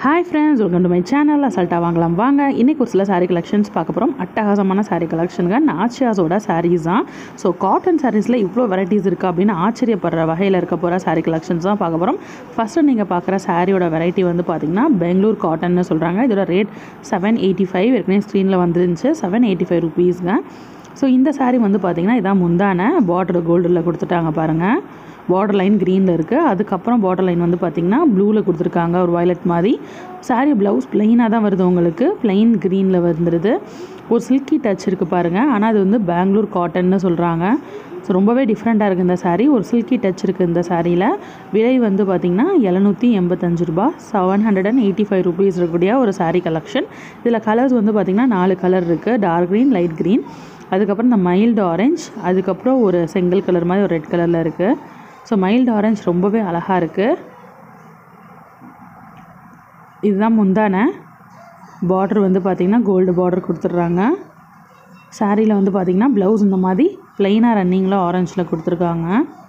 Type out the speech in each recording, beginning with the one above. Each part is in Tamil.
hi friends welcome to my channel அசல்ட்டாக வாங்கலாம் வாங்க இன்றைக்கி ஒரு சில saree கலெக்ஷன்ஸ் பார்க்க போகிறோம் அட்டகாசமான saree கலெக்ஷனுங்க நாச்சியாஸோட sarees தான் ஸோ காட்டன் சாரீஸில் இவ்வளோ வெரைட்டிஸ் இருக்குது அப்படின்னு ஆச்சரியப்படுற வகையில் இருக்க போகிற saree கலெக்ஷன்ஸ் தான் பார்க்க போகிறோம் ஃபஸ்ட்டு நீங்கள் பார்க்குற சாரியோட வெரைட்டி வந்து பார்த்தீங்கன்னா பெங்களூர் காட்டன்னு சொல்கிறாங்க இதோட ரேட் செவன் எயிட்டி ஃபைவ் ஏற்கனவே ஸ்க்ரீனில் வந்துருந்துச்சு செவன் எயிட்டி ஃபைவ் ருபீஸ்ங்க ஸோ இந்த saree வந்து பார்த்தீங்கன்னா இதான் முந்தான பார்டர் கோல்டில் கொடுத்துட்டாங்க பாருங்கள் பார்டர் லைன் க்ரீனில் இருக்குது அதுக்கப்புறம் பார்டர் லைன் வந்து பார்த்திங்கன்னா ப்ளூவில் கொடுத்துருக்காங்க ஒரு வயலட் மாதிரி saree ப்ளவுஸ் ப்ளைனாக தான் வருது உங்களுக்கு ப்ளைன் க்ரீனில் வந்துடுது ஒரு சில்கி டச் இருக்குது பாருங்கள் ஆனால் அது வந்து பெங்களூர் காட்டன்னு சொல்கிறாங்க ஸோ ரொம்பவே டிஃப்ரெண்ட்டாக இருக்குது இந்த saree ஒரு சில்கி டச் இருக்குது இந்த சாரியில் விலை வந்து பார்த்திங்கன்னா எழுநூற்றி எண்பத்தஞ்சு ரூபா seven hundred and eighty five rupees இருக்கக்கூடிய ஒரு saree கலெக்ஷன் இதில் கலர்ஸ் வந்து பார்த்திங்கன்னா நாலு கலர் இருக்குது டார்க் க்ரீன் லைட் க்ரீன் அதுக்கப்புறம் இந்த மைல்டு ஆரஞ்ச் அதுக்கப்புறம் ஒரு செங்கல் கலர் மாதிரி ஒரு ரெட் கலரில் இருக்குது ஸோ மைல்டு ஆரஞ்ச் ரொம்பவே அழகாக இருக்குது இதுதான் முந்தான பார்டர் வந்து பார்த்திங்கன்னா கோல்டு பார்டர் கொடுத்துட்றாங்க சாரியில் வந்து பார்த்திங்கன்னா ப்ளவுஸ் இந்த மாதிரி ப்ளைனாக ரன்னிங்கில் ஆரஞ்சில் கொடுத்துருக்காங்க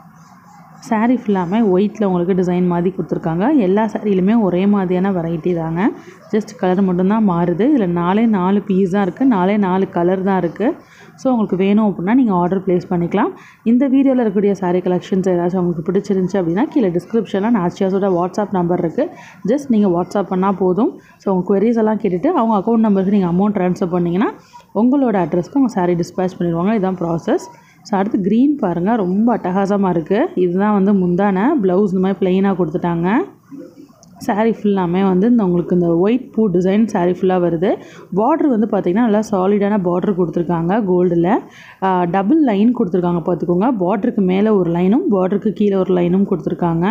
saree ஃபுல்லாமே ஒயிட்டில் உங்களுக்கு டிசைன் மாதிரி கொடுத்துருக்காங்க எல்லா சாரிலுமே ஒரே மாதிரியான வெரைட்டி தாங்க ஜஸ்ட் கலர் மட்டும்தான் மாறுது இதில் நாலே நாலு பீஸ் தான் இருக்குது நாலே நாலு கலர் தான் இருக்குது ஸோ உங்களுக்கு வேணும் அப்படின்னா நீங்கள் ஆர்டர் ப்ளேஸ் பண்ணிக்கலாம் இந்த வீடியோவில் இருக்கக்கூடிய saree கலெக்ஷன்ஸ் ஏதாச்சும் உங்களுக்கு பிடிச்சிருந்துச்சு அப்படின்னா கீழே டிஸ்கிரிப்ஷனில் நாச்சியாஸோட வாட்ஸ்அப் நம்பர் இருக்குது ஜஸ்ட் நீங்கள் வாட்ஸ்அப் பண்ணால் போதும் ஸோ உங்கள் queries எல்லாம் கேட்டுட்டு அவங்க அக்கௌண்ட் நம்பருக்கு நீங்கள் அமௌண்ட் ட்ரான்ஸ்ஃபர் பண்ணிங்கன்னா உங்களோட அட்ரஸ்க்கு உங்கள் saree டிஸ்பேச் பண்ணிடுவாங்க இதுதான் ப்ராசஸ் ஸோ அடுத்து க்ரீன் பாருங்கள் ரொம்ப அட்டகாசமாக இருக்குது இதுதான் வந்து முந்தான ப்ளவுஸ் இந்த மாதிரி ப்ளைனாக கொடுத்துட்டாங்க saree ஃபுல்லாமே வந்து இந்த உங்களுக்கு இந்த ஒயிட் பூ டிசைன் saree ஃபுல்லாக வருது பார்டர் வந்து பார்த்திங்கன்னா நல்லா சாலிடான பார்டர் கொடுத்துருக்காங்க கோல்டில் டபுள் லைன் கொடுத்துருக்காங்க பார்த்துக்கோங்க பார்டருக்கு மேலே ஒரு லைனும் பார்டருக்கு கீழே ஒரு லைனும் கொடுத்துருக்காங்க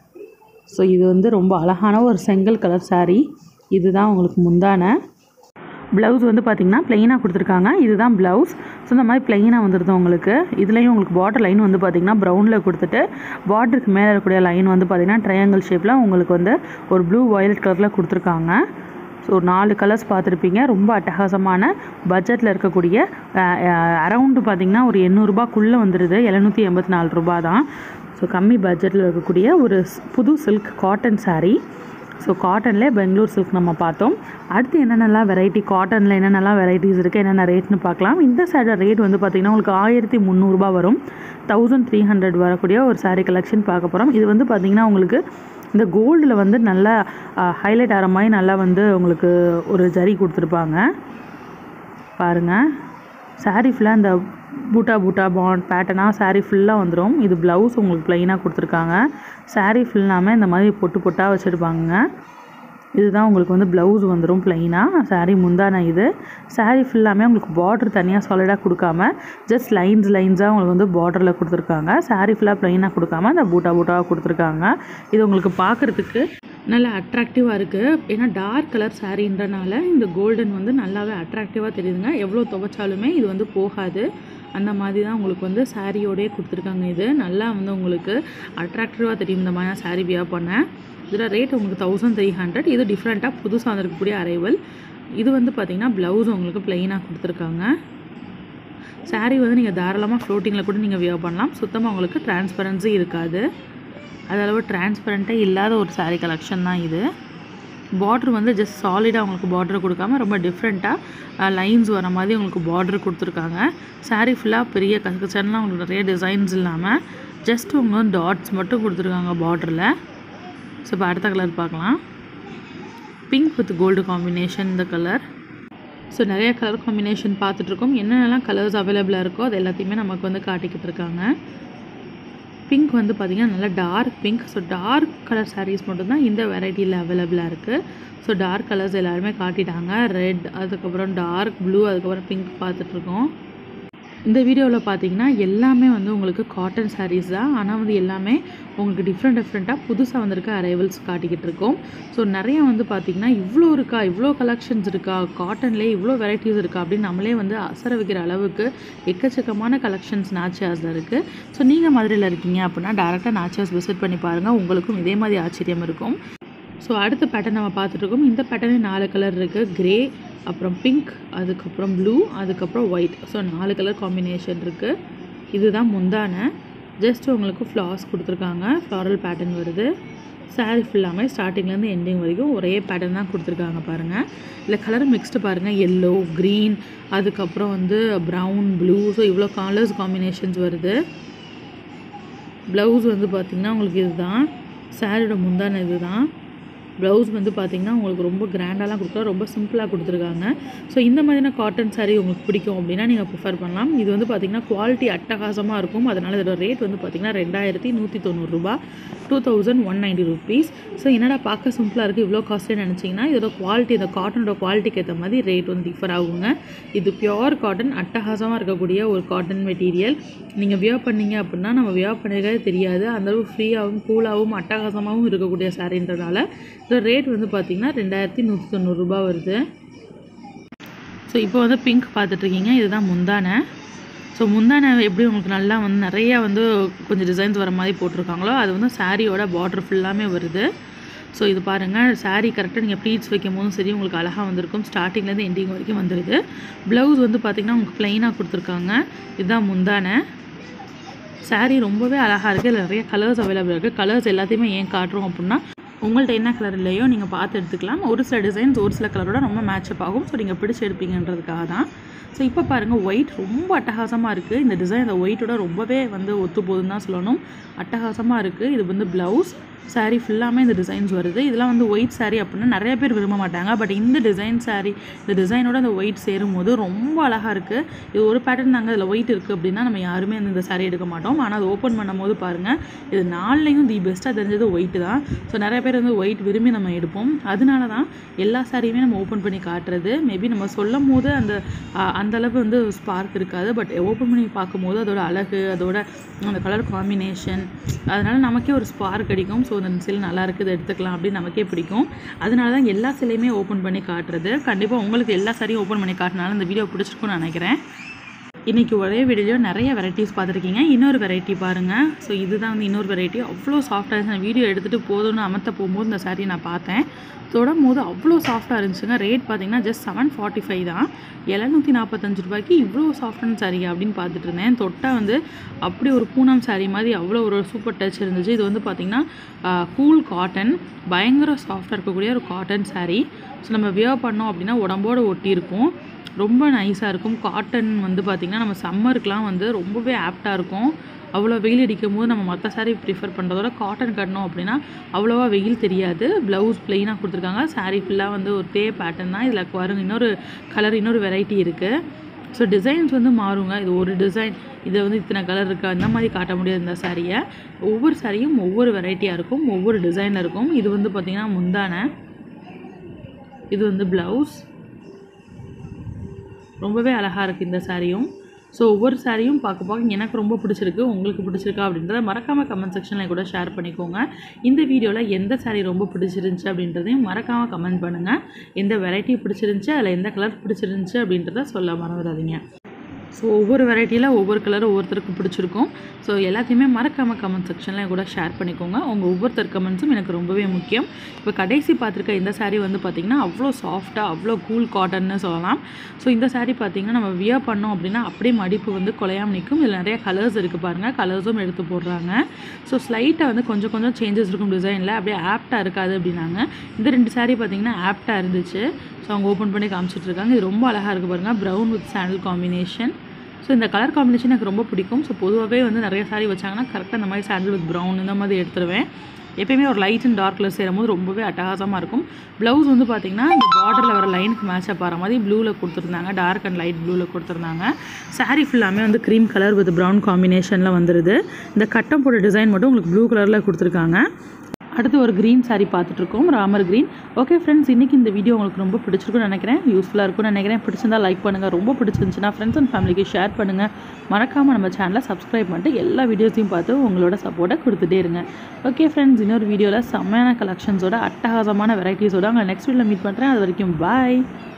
ஸோ இது வந்து ரொம்ப அழகான ஒரு செங்கல் கலர் saree இதுதான் உங்களுக்கு முந்தான ப்ளவுஸ் வந்து பார்த்திங்கன்னா ப்ளைனாக கொடுத்துருக்காங்க இதுதான் ப்ளவுஸ் ஸோ இந்த மாதிரி ப்ளைனாக வந்துடுது உங்களுக்கு இதுலேயும் உங்களுக்கு பார்டர் லைன் வந்து பார்த்திங்கன்னா ப்ரௌனில் கொடுத்துட்டு பார்டருக்கு மேலே இருக்கக்கூடிய லைன் வந்து பார்த்திங்கன்னா ட்ரையாங்கிள் ஷேப்பில் உங்களுக்கு வந்து ஒரு ப்ளூ வயலட் கலரில் கொடுத்துருக்காங்க ஸோ நாலு கலர்ஸ் பார்த்துருப்பீங்க ரொம்ப அட்டகாசமான பட்ஜெட்டில் இருக்கக்கூடிய அரவுண்டு பார்த்திங்கன்னா ஒரு எண்ணூறுபாக்குள்ளே வந்துடுது எழுநூற்றி எண்பத்தி நாலு ரூபா தான் ஸோ கம்மி பட்ஜெட்டில் இருக்கக்கூடிய ஒரு ஸ்- புது சில்க் காட்டன் saree ஸோ காட்டனில் பெங்களூர் சில்க் நம்ம பார்த்தோம் அடுத்து என்னென்னலாம் வெரைட்டி காட்டனில் என்னென்னலாம் வெரைட்டிஸ் இருக்குது என்னென்ன ரேட்னு பார்க்கலாம் இந்த சைடு ரேட் வந்து பார்த்திங்கன்னா உங்களுக்கு ஆயிரத்தி முந்நூறுரூபா வரும் தௌசண்ட் த்ரீ ஹண்ட்ரட் வரக்கூடிய ஒரு saree கலெக்ஷன் பார்க்க போகிறோம் இது வந்து பார்த்திங்கன்னா உங்களுக்கு இந்த கோல்டில் வந்து நல்லா ஹைலைட் ஆகிற மாதிரி நல்லா வந்து உங்களுக்கு ஒரு ஜரி கொடுத்துருப்பாங்க பாருங்கள் saree ஃபுல்லாக இந்த பூட்டா பூட்டா பாண்ட் பேட்டர்னாக saree ஃபுல்லாக வந்துடும் இது ப்ளவுஸ் உங்களுக்கு ப்ளைனாக கொடுத்துருக்காங்க saree ஃபுல்லாமே இந்த மாதிரி பொட்டு பொட்டாக வச்சுருப்பாங்க இதுதான் உங்களுக்கு வந்து ப்ளவுஸ் வந்துடும் ப்ளைனாக saree முந்தான இது saree ஃபுல்லாமே உங்களுக்கு பார்டர் தனியாக சாலிடாக கொடுக்காம ஜஸ்ட் லைன்ஸ் லைன்ஸாக உங்களுக்கு வந்து பார்டரில் கொடுத்துருக்காங்க saree ஃபுல்லாக ப்ளைனாக கொடுக்காம இந்த பூட்டா பூட்டாவாக கொடுத்துருக்காங்க இது உங்களுக்கு பார்க்குறதுக்கு நல்லா அட்ராக்டிவாக இருக்குது ஏன்னா டார்க் கலர் சாரீன்றனால இந்த கோல்டன் வந்து நல்லாவே அட்ராக்டிவாக தெரியுதுங்க எவ்வளோ துவைச்சாலுமே இது வந்து போகாது அந்த மாதிரி தான் உங்களுக்கு வந்து சாரியோடயே கொடுத்துருக்காங்க இது நல்லா வந்து உங்களுக்கு அட்ராக்டிவாக தெரியும் இந்த மாதிரி சாரீ வியர் பண்ணேன் இதில் ரேட் உங்களுக்கு தௌசண்ட் த்ரீ ஹண்ட்ரட் இது டிஃப்ரெண்ட்டாக புதுசாக வந்திருக்கக்கூடிய அரைவல் இது வந்து பார்த்திங்கன்னா ப்ளவுஸ் உங்களுக்கு ப்ளைனாக கொடுத்துருக்காங்க saree வந்து நீங்கள் தாராளமாக ஃப்ளோட்டிங்கில் கூட நீங்கள் வியர் பண்ணலாம் சுத்தமாக உங்களுக்கு டிரான்ஸ்பரன்சி இருக்காது அதளவு டிரான்ஸ்பரண்ட்டே இல்லாத ஒரு saree கலெக்ஷன் தான் இது பார்டர் வந்து ஜஸ்ட் சாலிடாக உங்களுக்கு பார்டர் கொடுக்காம ரொம்ப டிஃப்ரெண்ட்டாக லைன்ஸ் வர மாதிரி உங்களுக்கு பார்டர் கொடுத்துருக்காங்க saree ஃபுல்லாக பெரிய கசகச்சன்லாம் உங்களுக்கு நிறைய டிசைன்ஸ் இல்லாமல் ஜஸ்ட் உங்களுக்கு வந்து டாட்ஸ் மட்டும் கொடுத்துருக்காங்க பார்டரில் ஸோ இப்போ அடுத்த கலர் பார்க்கலாம் பிங்க் வித் கோல்டு காம்பினேஷன் இந்த கலர் ஸோ நிறைய கலர் காம்பினேஷன் பார்த்துட்ருக்கோம் என்னென்னலாம் கலர்ஸ் அவைலபிளாக இருக்கோ அது எல்லாத்தையுமே நமக்கு வந்து காட்டிக்கிட்டு இருக்காங்க பிங்க் வந்து பார்த்திங்கன்னா நல்லா dark pink so dark colour sarees மட்டும்தான் இந்த வெரைட்டியில் அவைலபிளாக இருக்குது ஸோ டார்க் கலர்ஸ் எல்லாருமே காட்டிட்டாங்க ரெட் அதுக்கப்புறம் டார்க் ப்ளூ அதுக்கப்புறம் பிங்க் பார்த்துட்ருக்கோம் இந்த வீடியோவில் பார்த்தீங்கன்னா எல்லாமே வந்து உங்களுக்கு காட்டன் sarees தான் ஆனால் வந்து எல்லாமே உங்களுக்கு டிஃப்ரெண்ட் டிஃப்ரெண்ட்டாக புதுசாக வந்திருக்க அரைவல்ஸ் காட்டிக்கிட்டு இருக்கோம் ஸோ நிறைய வந்து பார்த்தீங்கன்னா இவ்வளோ இருக்கா இவ்வளோ கலெக்ஷன்ஸ் இருக்கா காட்டன்லேயே இவ்வளோ வெரைட்டிஸ் இருக்கா அப்படின்னு நம்மளே வந்து அசர வைக்கிற அளவுக்கு எக்கச்சக்கமான கலெக்ஷன்ஸ் நாச்சியாஸில் இருக்குது ஸோ நீங்கள் மதுரையில் இருக்கீங்க அப்படின்னா டேரெக்டாக நாச்சியாஸ் விசிட் பண்ணி பாருங்கள் உங்களுக்கும் இதே மாதிரி ஆச்சரியம் இருக்கும் ஸோ அடுத்த பேட்டர்ன் நம்ம பார்த்துட்ருக்கோம் இந்த பேட்டர்னே நாலு கலர் இருக்குது கிரே அப்புறம் பிங்க் அதுக்கப்புறம் ப்ளூ அதுக்கப்புறம் ஒயிட் ஸோ நாலு கலர் காம்பினேஷன் இருக்குது இதுதான் முந்தான ஜஸ்ட் உங்களுக்கு ஃப்ளார்ஸ் கொடுத்துருக்காங்க ஃப்ளாரல் பேட்டர்ன் வருது சாரீ ஃபுல்லாமே ஸ்டார்டிங்லேருந்து எண்டிங் வரைக்கும் ஒரே பேட்டர்ன் தான் கொடுத்துருக்காங்க பாருங்கள் இல்லை கலர் மிக்ஸ்டு பாருங்கள் எல்லோ க்ரீன் அதுக்கப்புறம் வந்து ப்ரௌன் ப்ளூ ஸோ இவ்வளோ கலர்ஸ் காம்பினேஷன்ஸ் வருது ப்ளவுஸ் வந்து பார்த்திங்கன்னா உங்களுக்கு இதுதான் சாரியோட முந்தான இது தான் ப்ளவுஸ் வந்து பார்த்திங்கன்னா உங்களுக்கு ரொம்ப கிராண்டாலாம் கொடுக்கல ரொம்ப சிம்பிளாக கொடுத்துருக்காங்க ஸோ இந்த மாதிரியான காட்டன் saree உங்களுக்கு பிடிக்கும் அப்படின்னா நீங்கள் ப்ரிஃபர் பண்ணலாம் இது வந்து பார்த்திங்கன்னா குவாலிட்டி அட்டகாசமாக இருக்கும் அதனால் இதோட ரேட் வந்து பார்த்திங்கன்னா ரெண்டாயிரத்தி நூற்றி தொண்ணூறுரூபா two thousand one ninety rupees so என்னடா பார்க்க சிம்பிளாக இருக்குது இவ்வளோ காஸ்ட்லி நினச்சிங்கன்னா இதோட குவாலிட்டி இந்த காட்டனோட குவாலிட்டிக்கு ஏற்ற மாதிரி ரேட் வந்து டிஃபர் ஆகுங்க இது பியோர் காட்டன் அட்டகாசமாக இருக்கக்கூடிய ஒரு காட்டன் மெட்டீரியல் நீங்கள் வியர் பண்ணீங்க அப்படின்னா நம்ம வியர் பண்ணிருக்கவே தெரியாது அந்தளவு ஃப்ரீயாகவும் கூலாகவும் அட்டகாசமாகவும் இருக்கக்கூடிய சாரின்றதால இதோட ரேட் வந்து பார்த்திங்கன்னா ரெண்டாயிரத்தி நூற்றி தொண்ணூறுரூபா வருது ஸோ இப்போ வந்து பிங்க் பார்த்துட்ருக்கீங்க இதுதான் முந்தானை ஸோ முந்தானை எப்படி உங்களுக்கு நல்லா வந்து நிறையா வந்து கொஞ்சம் டிசைன்ஸ் வர மாதிரி போட்டிருக்காங்களோ அது வந்து சாரியோட பார்டர் ஃபுல்லாமே வருது ஸோ இது பாருங்கள் saree கரெக்டாக நீங்கள் ப்ளீட்ஸ் வைக்கும் போதும் சரி உங்களுக்கு அழகாக வந்திருக்கும் ஸ்டார்டிங்லேருந்து எண்டிங் வரைக்கும் வந்துடுது ப்ளவுஸ் வந்து பார்த்திங்கன்னா உங்களுக்கு ப்ளைனாக கொடுத்துருக்காங்க இதுதான் முந்தானை saree ரொம்பவே அழகாக இருக்குது இதில் நிறைய கலர்ஸ் அவைலபிள் இருக்குது கலர்ஸ் எல்லாத்தையுமே ஏன் காட்டுறோம் அப்படின்னா உங்கள்கிட்ட என்ன கலர் இல்லையோ நீங்கள் பார்த்து எடுத்துக்கலாம் ஒரு சில டிசைன்ஸ் ஒரு சில கலரோட ரொம்ப மேட்சப் ஆகும் ஸோ நீங்கள் பிடிச்சி எடுப்பீங்கன்றதுக்காக தான் ஸோ இப்போ பாருங்கள் ஒயிட் ரொம்ப அட்டகாசமாக இருக்குது இந்த டிசைன் இந்த ஒயிட்டோட ரொம்பவே வந்து ஒத்து போகுதுன்னு தான் சொல்லணும் அட்டகாசமாக இருக்குது இது வந்து ப்ளவுஸ் saree ஃபுல்லாமே இந்த டிசைன்ஸ் வருது இதெல்லாம் வந்து ஒயிட் saree அப்படின்னா நிறைய பேர் விரும்ப மாட்டாங்க பட் இந்த டிசைன் saree இந்த டிசைனோட அந்த ஒயிட் சேரும்போது ரொம்ப அழகாக இருக்குது இது ஒரு பேட்டர்ன் தாங்க இதில் ஒயிட் இருக்குது அப்படின்னா நம்ம யாருமே இந்த saree எடுக்க மாட்டோம் ஆனால் அது ஓப்பன் பண்ணும்போது பாருங்கள் இது நாலுலேயும் தி பெஸ்ட்டாக தெரிஞ்சது ஒயிட் தான் ஸோ நிறைய பேர் வந்து ஒயிட் விரும்பி நம்ம எடுப்போம் அதனால தான் எல்லா சாரியுமே நம்ம ஓப்பன் பண்ணி காட்டுறது மேபி நம்ம சொல்லும் போது அந்த ஆ, அந்த அளவு வந்து ஸ்பார்க் இருக்காது பட் ஓப்பன் பண்ணி பார்க்கும்போது அதோட அழகு அதோட அந்த கலர் காம்பினேஷன் அதனால நமக்கே ஒரு ஸ்பார்க் அடிக்கும் ஸோ இந்த சிலை நல்லா இருக்குது இதை எடுத்துக்கலாம் அப்படின்னு நமக்கே பிடிக்கும் அதனால தான் எல்லா சிலையுமே ஓப்பன் பண்ணி காட்டுறது கண்டிப்பாக உங்களுக்கு எல்லா சாரியும் ஓப்பன் பண்ணி காட்டினாலும் இந்த வீடியோ பிடிச்சிருக்கும்னு நினைக்கிறேன் இன்றைக்கி ஒரே வீடியோ நிறைய வெரைட்டிஸ் பார்த்துருக்கீங்க இன்னொரு வெரைட்டி பாருங்கள் ஸோ இதுதான் வந்து இன்னொரு வெரைட்டி அவ்வளோ சாஃப்டாக இருந்துச்சு நான் வீடியோ எடுத்துகிட்டு போதும்னு அமர்த்த போகும்போது இந்த saree நான் பார்த்தேன் தொடும் போது அவ்வளோ சாஃப்டாக இருந்துச்சுங்க ரேட் பார்த்தீங்கன்னா ஜஸ்ட் செவன் ஃபார்ட்டி ஃபைவ் தான் எழுநூற்றி நாற்பத்தஞ்சு ரூபாய்க்கு இவ்வளோ சாஃப்டான saree அப்படின்னு பார்த்துட்டு இருந்தேன் தொட்டால் வந்து அப்படி ஒரு பூனம் saree மாதிரி அவ்வளோ ஒரு சூப்பர் டச் இருந்துச்சு இது வந்து பார்த்திங்கன்னா கூல் காட்டன் பயங்கர சாஃப்டாக இருக்கக்கூடிய ஒரு காட்டன் saree ஸோ நம்ம வியர் பண்ணோம் அப்படின்னா உடம்போடு ஒட்டி இருக்கும் ரொம்ப நைஸாக இருக்கும் காட்டன் வந்து பார்த்திங்கன்னா நம்ம சம்மருக்குலாம் வந்து ரொம்பவே ஆப்டாக இருக்கும் அவ்வளோ வெயில் அடிக்கும் போது நம்ம மற்ற saree ப்ரிஃபர் பண்ணுறதோட காட்டன் கட்டணும் அப்படின்னா அவ்வளோவா வெயில் தெரியாது ப்ளவுஸ் ப்ளெயினாக கொடுத்துருக்காங்க saree ஃபுல்லாக வந்து ஒரு தே பேட்டர்ன் தான் இதில் பாருங்க இன்னொரு கலர் இன்னொரு வெரைட்டி இருக்குது ஸோ டிசைன்ஸ் வந்து மாறுங்க இது ஒரு டிசைன் இதை வந்து இத்தனை கலர் இருக்குது அந்த மாதிரி காட்ட முடியாது இந்த சாரியை ஒவ்வொரு சாரியும் ஒவ்வொரு வெரைட்டியாக இருக்கும் ஒவ்வொரு டிசைனில் இருக்கும் இது வந்து பார்த்திங்கன்னா முந்தானை இது வந்து ப்ளவுஸ் ரொம்பவே அழகாக இருக்குது இந்த சாரியும் ஸோ ஒவ்வொரு சாரியும் பார்க்க பார்க்க எனக்கு ரொம்ப பிடிச்சிருக்கு உங்களுக்கு பிடிச்சிருக்கா அப்படின்றத மறக்காமல் கமெண்ட் செக்ஷனில் கூட ஷேர் பண்ணிக்கோங்க இந்த வீடியோவில் எந்த சாரீ ரொம்ப பிடிச்சிருந்துச்சு அப்படின்றதையும் மறக்காமல் கமெண்ட் பண்ணுங்கள் எந்த வெரைட்டி பிடிச்சிருந்துச்சு அதில் எந்த கலர் பிடிச்சிருந்துச்சு அப்படின்றத சொல்ல மறந்துடாதீங்க ஸோ ஒவ்வொரு வெரைட்டியில் ஒவ்வொரு கலரும் ஒவ்வொருத்தருக்கும் பிடிச்சிருக்கும் ஸோ எல்லாத்தையுமே மறக்காமல் கமெண்ட் செக்ஷனில் கூட ஷேர் பண்ணிக்கோங்க உங்கள் ஒவ்வொருத்தர் கமெண்ட்ஸும் எனக்கு ரொம்பவே முக்கியம் இப்போ கடைசி பார்த்துருக்க இந்த saree வந்து பார்த்திங்கன்னா அவ்வளோ சாஃப்டாக அவ்வளோ கூல் காட்டன்னு சொல்லலாம் ஸோ இந்த saree பார்த்திங்கன்னா நம்ம வியர் பண்ணோம் அப்படின்னா அப்படியே மடிப்பு வந்து குலையாம நிற்கும் இதில் நிறைய கலர்ஸ் இருக்குது பாருங்கள் கலர்ஸும் எடுத்து போடுறாங்க ஸோ ஸ்லைட்டாக வந்து கொஞ்சம் கொஞ்சம் சேஞ்சஸ் இருக்கும் டிசைனில் அப்படியே ஆப்டாக இருக்காது அப்படின்னாங்க இந்த ரெண்டு saree பார்த்திங்கன்னா ஆப்டாக இருந்துச்சு ஸோ அவங்க ஓப்பன் பண்ணி காமிச்சிட்டு இருக்காங்க இது ரொம்ப அழகாக இருக்குது பாருங்கள் brown with sandal combination so இந்த கலர் காம்பினேஷன் எனக்கு ரொம்ப பிடிக்கும் ஸோ பொதுவாகவே வந்து நிறைய saree வச்சாங்கன்னா கரெக்டாக இந்த மாதிரி சாண்டில் வித் ப்ரௌன் இந்த மாதிரி எடுத்துருவேன் எப்பயுமே ஒரு லைட் அண்ட் டார்க் கலர் சேரும்போது ரொம்பவே அட்டகாசமாக இருக்கும் ப்ளவுஸ் வந்து பார்த்திங்கன்னா இந்த பார்டரில் வர லைனுக்கு மேட்சப் ஆகிற மாதிரி ப்ளூவில் கொடுத்துருந்தாங்க டார்க் அண்ட் லைட் ப்ளூவில் கொடுத்துருந்தாங்க saree ஃபுல்லாமே வந்து க்ரீம் கலர் வித் ப்ரௌன் காம்பினேஷனில் வந்துடுது இந்த கட்டம் போட்ட டிசைன் மட்டும் உங்களுக்கு ப்ளூ கலரில் கொடுத்துருக்காங்க அடுத்து ஒரு க்ரீன் saree பார்த்துட்ருக்கோம் ராமர் க்ரீன் ஓகே ஃப்ரெண்ட்ஸ் இன்றைக்கி இந்த வீடியோ உங்களுக்கு ரொம்ப பிடிச்சிருக்குன்னு நினைக்கிறேன் யூஸ்ஃபுல்லாக இருக்கும்னு நினைக்கிறேன் பிடிச்சிருந்தா லைக் பண்ணுங்கள் ரொம்ப பிடிச்சிருந்துச்சுன்னா ஃப்ரெண்ட்ஸ் அண்ட் ஃபேமிலிக்கு ஷேர் பண்ணுங்கள் மறக்காமல் நம்ம சேனலை சப்ஸ்கிரைப் பண்ணிட்டு எல்லா வீடியோஸையும் பார்த்து உங்களோட சப்போர்ட்டை கொடுத்துட்டே இருங்க ஓகே ஃப்ரெண்ட்ஸ் இன்னொரு வீடியோவில் செம்மையான கலெக்ஷன்ஸோட அட்டகாசமான வெரைட்டிஸோட உங்களை நெக்ஸ்ட் வீடியோவில் மீட் பண்ணுறேன் அது வரைக்கும் பாய்